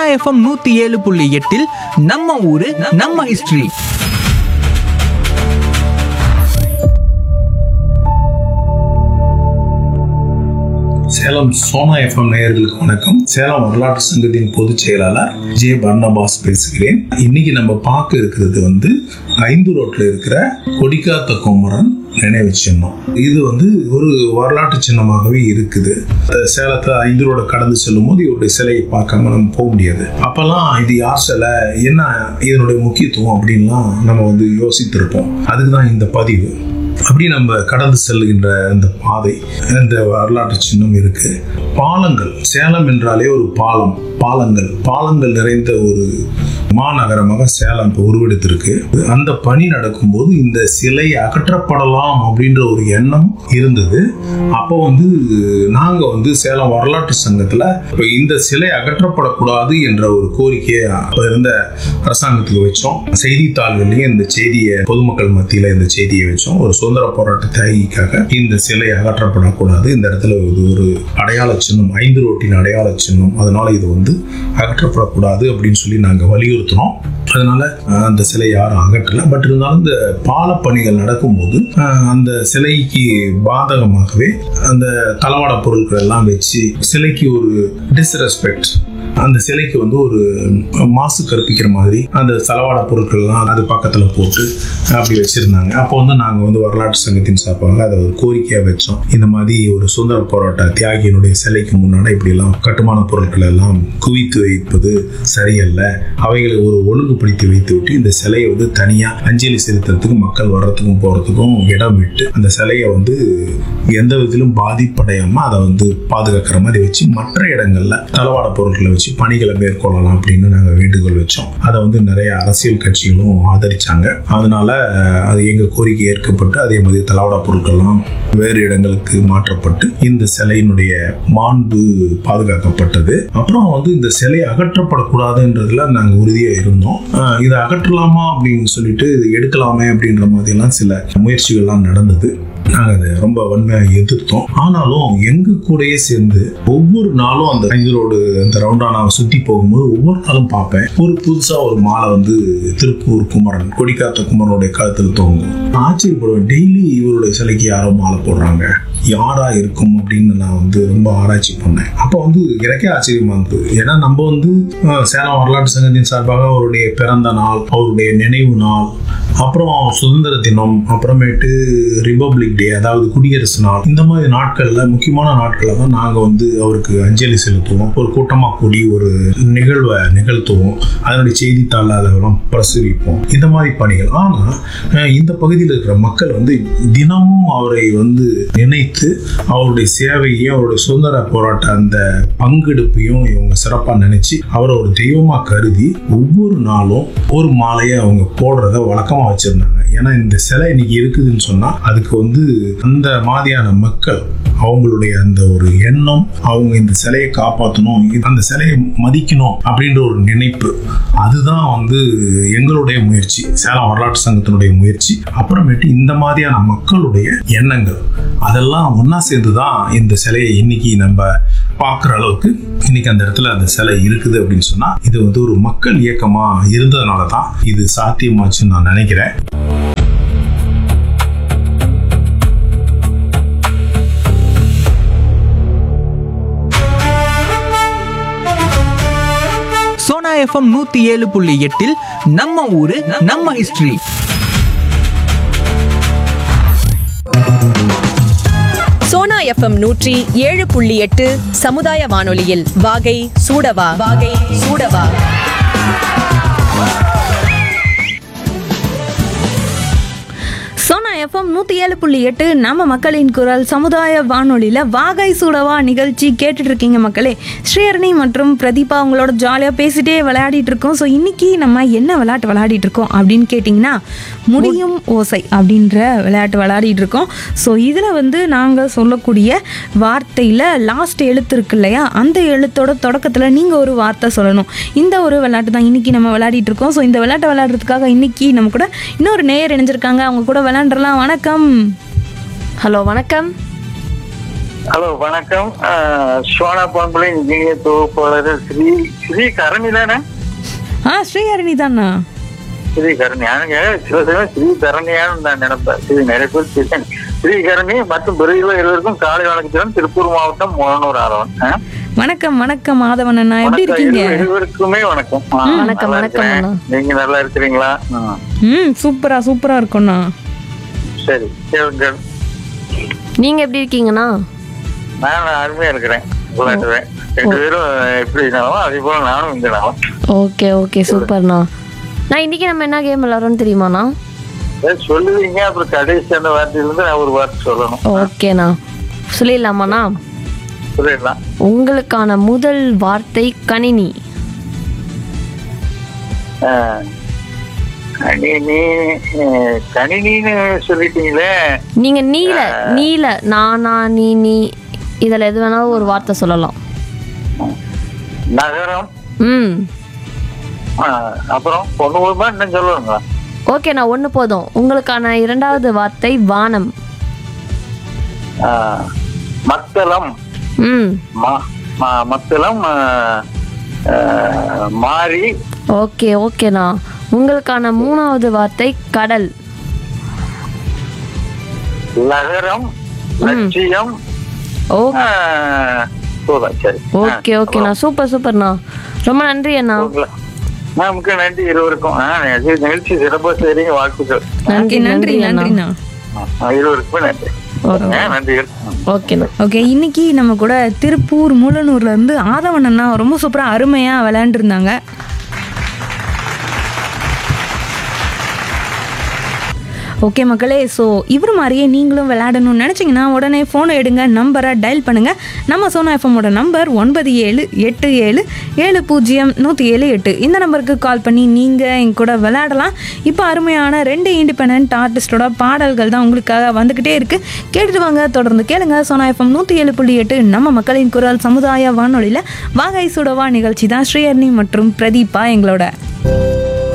FM நூத்தி ஏழு புள்ளி எட்டில் நம்ம ஊரு நம்ம ஹிஸ்டரி சேலம் சோனா எஃப்எம் நேயர்களுக்கு வணக்கம் சேலம் வரலாற்று சங்கத்தின் பொதுச் செயலாளர் ஜே பர்னபாஸ் பேசுகிறேன் இன்னைக்கு நம்ம பார்க்க இருக்கிறது வந்து ஐந்து ரோட்ல இருக்கிற கொடிக்காத்த குமரன் நினைவு சின்னம் இது வந்து ஒரு வரலாற்று சின்னமாகவே இருக்குது அஹ் சேலத்தை ஐந்து ரோட கடந்து செல்லும் போது இவருடைய சிலையை பார்க்காம நம்ம போக முடியாது அப்பெல்லாம் இது யார் சிலை என்ன இதனுடைய முக்கியத்துவம் அப்படின்லாம் நம்ம வந்து யோசித்திருப்போம் அதுக்கு தான் இந்த பதிவு அப்படி நம்ம கடந்து செல்கின்ற அந்த பாதை இந்த வரலாற்று சின்னம் இருக்கு பாலங்கள் சேலம் என்றாலே ஒரு பாலம் பாலங்கள் பாலங்கள் நிறைந்த ஒரு மாநகரமாக சேலம் இப்போ உருவெடுத்திருக்கு அந்த பணி நடக்கும்போது இந்த சிலை அகற்றப்படலாம் அப்படின்ற ஒரு எண்ணம் இருந்தது அப்போ வந்து நாங்க வந்து சேலம் வரலாற்று சங்கத்துல இப்ப இந்த சிலை அகற்றப்படக்கூடாது என்ற ஒரு கோரிக்கையை அப்ப இருந்த அரசாங்கத்துக்கு வச்சோம் செய்தித்தாள்கள்லயும் இந்த செய்தியை பொதுமக்கள் மத்தியில இந்த செய்தியை வச்சோம் ஒரு சுதந்திர போராட்ட தியாகிக்காக இந்த சிலை அகற்றப்படக்கூடாது இந்த இடத்துல இது ஒரு அடையாள சின்னம் ஐந்து ரோட்டின் அடையாள சின்னம் அதனால இது வந்து அகற்றப்படக்கூடாது அப்படின்னு சொல்லி நாங்க வலியுறுத்தினோம் அதனால அஹ், அந்த சிலை யாரும் அகற்றல பட் இருந்தாலும் இந்த பால பணிகள் நடக்கும்போது அஹ், அந்த சிலைக்கு பாதகமாகவே அந்த தளவாட பொருட்கள் எல்லாம் வச்சு சிலைக்கு ஒரு டிஸ்ரெஸ்பெக்ட் அந்த சிலைக்கு வந்து ஒரு மாசு கற்பிக்கிற மாதிரி அந்த தளவாட பொருட்கள்லாம் அது பக்கத்தில் போட்டு அப்படி வச்சிருந்தாங்க அப்போ வந்து நாங்கள் வந்து வரலாற்று சங்கத்தின் சார்பாக அதை ஒரு கோரிக்கையாக வச்சோம் இந்த மாதிரி ஒரு சுதந்திர போராட்ட தியாகியினுடைய சிலைக்கு முன்னாடி இப்படிலாம் கட்டுமான பொருட்கள் எல்லாம் குவித்து வைப்பது சரியல்ல அவைகளை ஒரு ஒழுங்குபடுத்தி வைத்து விட்டு இந்த சிலையை வந்து தனியாக அஞ்சலி செலுத்துறதுக்கு மக்கள் வர்றதுக்கும் போகிறதுக்கும் இடம் விட்டு அந்த சிலையை வந்து எந்த விதத்திலும் பாதிப்படையாம அதை வந்து பாதுகாக்கிற மாதிரி வச்சு மற்ற இடங்கள்ல தளவாட பொருட்களை வச்சு பணிகளை மேற்கொள்ளலாம் அப்படின்னு நாங்க வேண்டுகோள் வச்சோம் அதை வந்து நிறைய அரசியல் கட்சிகளும் ஆதரிச்சாங்க அதனால அஹ், அது எங்க கோரிக்கை ஏற்கப்பட்டு அதே மாதிரி தளவாட பொருட்கள்லாம் வேறு இடங்களுக்கு மாற்றப்பட்டு இந்த சிலையினுடைய மாண்பு பாதுகாக்கப்பட்டது அப்புறம் வந்து இந்த சிலை அகற்றப்படக்கூடாதுன்றதுல நாங்க உறுதியா இருந்தோம் அஹ், இதை அகற்றலாமா அப்படின்னு சொல்லிட்டு இது எடுக்கலாமே அப்படின்ற மாதிரி எல்லாம் சில முயற்சிகள்லாம் நடந்தது நாங்கள் அதை ரொம்ப வன்மையாக எதிர்த்தோம் ஆனாலும் எங்க கூடயே சேர்ந்து ஒவ்வொரு நாளும் அந்த ஐந்தரோடு அந்த ரவுண்டானாவை சுற்றி போகும்போது ஒவ்வொரு நாளும் பார்ப்பேன் ஒரு புதுசா ஒரு மாலை வந்து திருப்பூர் குமரன் கொடிக்காத்த குமரனுடைய கழுத்தில் தொங்கும் நான் ஆச்சரியப்படுவேன் டெய்லி இவருடைய சிலைக்கு யாரோ மாலை போடுறாங்க யாரா இருக்கும் அப்படின்னு நான் வந்து ரொம்ப ஆராய்ச்சி பண்ணேன் அப்போ வந்து எனக்கே ஆச்சரியமா இருந்தது ஏன்னா நம்ம வந்து அஹ், சேலம் வரலாற்று சங்கத்தின் சார்பாக அவருடைய பிறந்த நாள் அவருடைய நினைவு நாள் அப்புறம் சுதந்திர தினம் அப்புறமேட்டு ரிபப்ளிக் டே அதாவது குடியரசு நாள் இந்த மாதிரி நாட்கள்ல முக்கியமான நாட்கள்ல தான் நாங்க வந்து அவருக்கு அஞ்சலி செலுத்துவோம் ஒரு கூட்டமா கூடி ஒரு நிகழ்வை நிகழ்த்துவோம் அதனுடைய செய்தித்தாள் அதெல்லாம் பிரசுரிப்போம் இந்த மாதிரி பணிகள் ஆனா அஹ், இந்த பகுதியில் இருக்கிற மக்கள் வந்து தினமும் அவரை வந்து நினைத்து அவருடைய சேவையையும் அவருடைய சுதந்திர போராட்ட அந்த பங்கெடுப்பையும் இவங்க சிறப்பா நினைச்சு அவரை ஒரு தெய்வமா கருதி ஒவ்வொரு நாளும் ஒரு மாலையை அவங்க போடுறத வழக்கமா வச்சிருந்தாங்க ஏன்னா இந்த சிலை இன்னைக்கு இருக்குதுன்னு சொன்னா அதுக்கு வந்து அந்த மாதிரியான மக்கள் அவங்களுடைய அந்த ஒரு எண்ணம் அவங்க இந்த சிலையை காப்பாற்றணும் அந்த சிலையை மதிக்கணும் அப்படின்ற ஒரு நினைப்பு அதுதான் வந்து எங்களுடைய முயற்சி சேலம் வரலாற்று சங்கத்தினுடைய முயற்சி அப்புறமேட்டு இந்த மாதிரியான மக்களுடைய எண்ணங்கள் அதெல்லாம் ஒண்ணா சேர்ந்து தான் இந்த சிலையை இன்னைக்கு நம்ம பார்க்குற அளவுக்கு இன்னைக்கு அந்த இடத்துல அந்த சிலை இருக்குது அப்படின்னு சொன்னா இது வந்து ஒரு மக்கள் இயக்கமா இருந்ததுனால தான் இது சாத்தியமாச்சுன்னு நான் நினைக்கிறேன் சோனா எஃப்எம் நூத்தி ஏழு புள்ளி எட்டில் நம்ம ஊரு நம்ம ஹிஸ்டரி சோனா எஃப்எம் நூற்றி ஏழு புள்ளி எட்டு சமுதாய வானொலியில் வாகை சூடவா வாகை சூடவா சோனா எஃப்எம் நூற்றி ஏழு புள்ளி எட்டு நம்ம மக்களின் குரல் சமுதாய வானொலியில் வாகை சூடவா நிகழ்ச்சி கேட்டுட்டு இருக்கீங்க மக்களே ஸ்ரீஹரணி மற்றும் பிரதீபா அவங்களோட ஜாலியாக பேசிட்டே விளையாடிட்டு இருக்கோம் ஸோ இன்னைக்கு நம்ம என்ன விளையாட்டு விளையாடிட்டு இருக்கோம் அப்படின்னு கேட்டிங்கன்னா முடியும் ஓசை அப்படின்ற விளையாட்டு விளையாடிட்டு இருக்கோம் ஸோ இதில் வந்து நாங்கள் சொல்லக்கூடிய வார்த்தையில் லாஸ்ட் எழுத்து இருக்கு இல்லையா அந்த எழுத்தோட தொடக்கத்தில் நீங்கள் ஒரு வார்த்தை சொல்லணும் இந்த ஒரு விளையாட்டு தான் இன்னைக்கு நம்ம விளையாடிட்டு இருக்கோம் ஸோ இந்த விளையாட்டை விளையாடுறதுக்காக இன்னைக்கு நம்ம கூட இன்னொரு நேயர் இணைஞ்சிருக்காங்க அவங்க கூட விளையாண்டுறலாம் வணக்கம் ஹலோ வணக்கம் ஹலோ வணக்கம் ஆஹ், சோனா பாம்பளை இனிய தொகுப்பாளர் ஸ்ரீ ஸ்ரீ கரணி தானே ஆ ஸ்ரீஹரணி தானா ஸ்ரீ கரணி ஆனுங்க சில சமயம் ஸ்ரீ கரணியான்னு நான் நினைப்பேன் ஸ்ரீ நிறைய பேர் பேசேன் ஸ்ரீ கரணி மற்றும் பிறகு இருவருக்கும் காலை வணக்கத்துடன் திருப்பூர் மாவட்டம் முகனூர் ஆரவன் ஆ? வணக்கம் வணக்கம் மாதவன் அண்ணா எப்படி வணக்கம் இருக்கீங்க இரு- இருவருக்குமே வணக்கம் ஆ, வணக்கம், நல்லா வணக்கம் இருக்கிறேன். அண்ணா. நீங்க நல்லா இருக்கிறீங்களா ம், ம் சூப்பரா சூப்பரா இருக்கும்ண்ணா சரி கேளுங்கள் நீங்க எப்படி இருக்கீங்கண்ணா நான் அருமையா இருக்கிறேன் விளையாடுவேன் ரெண்டு பேரும் எப்படினாலும் அதே போல நானும் இங்கனாலும் ஓகே ஓகே சூப்பர்ண்ணா நான் இன்னைக்கு நம்ம என்ன கேம் விளாட்றோம்னு தெரியுமாண்ணா ஏதாவது சொல்லுவீங்க அப்புறம் கடைசி அந்த வார்த்தையிலிருந்து நான் ஒரு வார்த்தை சொல்லணும் ஓகேண்ணா சொல்லிடலாமாண்ணா சொல்லிடலாம் உங்களுக்கான முதல் வார்த்தை கணினி ஆஹ், கணினி ஆஹ், கணினின்னு சொல்லிட்டீங்களே நீங்க நீல நீல நானா நீ நீ இதுல எது வேணாலும் ஒரு வார்த்தை சொல்லலாம் நகரம் ம் ஆஹ், அப்புறம் பொண்ணு ஊர்மா இன்னும் சொல்லணுங்களா ஓகேண்ணா ஒன்று போதும் உங்களுக்கான இரண்டாவது வார்த்தை வானம் ஆஹ், மத்தளம் ம் மா- மா- மத்தளம் ஆஹ், ஆஹ், மாறி ஓகே ஓகேண்ணா உங்களுக்கான மூணாவது வார்த்தை கடல் நகரம் லட்சியம் ஓ ஆஹ், போதும் சரி ஓகே ஓகேண்ணா சூப்பர் சூப்பர்ண்ணா ரொம்ப நன்றி அண்ணா நமக்கு நன்றி இருவருக்கும் ஆஹ், நிகழ்ச்சி- நிகழ்ச்சி சிறப்பாக செய்றீங்க வாழ்த்துக்கள் நன்றி ஓகே நன்றி நன்றி அண்ணா நன்றிண்ணா ஆஹ், இருவருக்குமே நன்றி ஓகே. ஆஹ், நன்றி ஓகேண்ணா ஓகே இன்னைக்கு நம்ம கூட திருப்பூர் மூலனூர்ல இருந்து ஆதவன் அண்ணா ரொம்ப சூப்பரா அருமையா விளையாண்டுருந்தாங்க ஓகே மக்களே ஸோ இவர் மாதிரியே நீங்களும் விளையாடணும்னு நினச்சிங்கன்னா உடனே ஃபோனை எடுங்க நம்பரை டயல் பண்ணுங்கள் நம்ம சோனா எஃப்எம்மோட நம்பர் ஒன்பது ஏழு எட்டு ஏழு ஏழு பூஜ்ஜியம் நூற்றி ஏழு எட்டு இந்த நம்பருக்கு கால் பண்ணி நீங்கள் என் கூட விளையாடலாம் இப்போ அருமையான ரெண்டு இண்டிபெண்ட் ஆர்டிஸ்டோட பாடல்கள் தான் உங்களுக்காக வந்துக்கிட்டே இருக்குது கேட்டுட்டு வாங்க தொடர்ந்து கேளுங்க சோனா எஃப்எம் நூற்றி ஏழு புள்ளி எட்டு நம்ம மக்களின் குரல் சமுதாய வானொலியில் வாகை சுடவா நிகழ்ச்சி தான் ஸ்ரீஹர்னி மற்றும் பிரதீபா எங்களோட